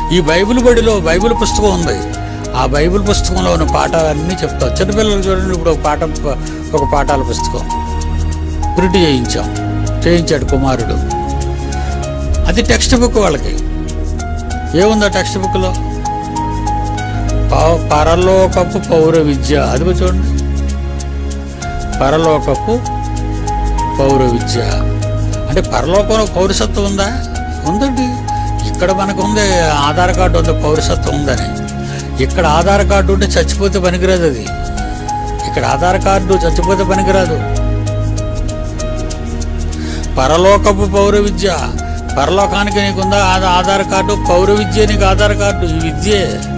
ఈ బైబిల్ బడిలో బైబిల్ పుస్తకం ఉంది ఆ బైబిల్ పుస్తకంలో ఉన్న పాఠాలన్నీ చెప్తాం చిన్నపిల్లలు చూడండి ఇప్పుడు ఒక పాఠం ఒక పాఠాల పుస్తకం ప్రింట్ చేయించాం చేయించాడు కుమారుడు అది టెక్స్ట్ బుక్ వాళ్ళకి ఏముందా టెక్స్ట్ బుక్లో ప- పరలోకపు పౌర విద్య అదిగో చూడండి పరలోకపు పౌర విద్య అంటే పరలోకంలో పౌరసత్వం ఉందా ఉందండి ఇక్కడ మనకు ఉంది ఆధార్ కార్డు ఉంది పౌరసత్వం ఉందని ఇక్కడ ఆధార్ కార్డు ఉంటే చచ్చిపోతే పనికిరాదు అది ఇక్కడ ఆధార్ కార్డు చచ్చిపోతే పనికిరాదు పరలోకపు పౌర విద్య పరలోకానికి నీకుందా ఆధార్ కార్డు పౌర విద్య నీకు ఆధార్ కార్డు ఈ విద్యే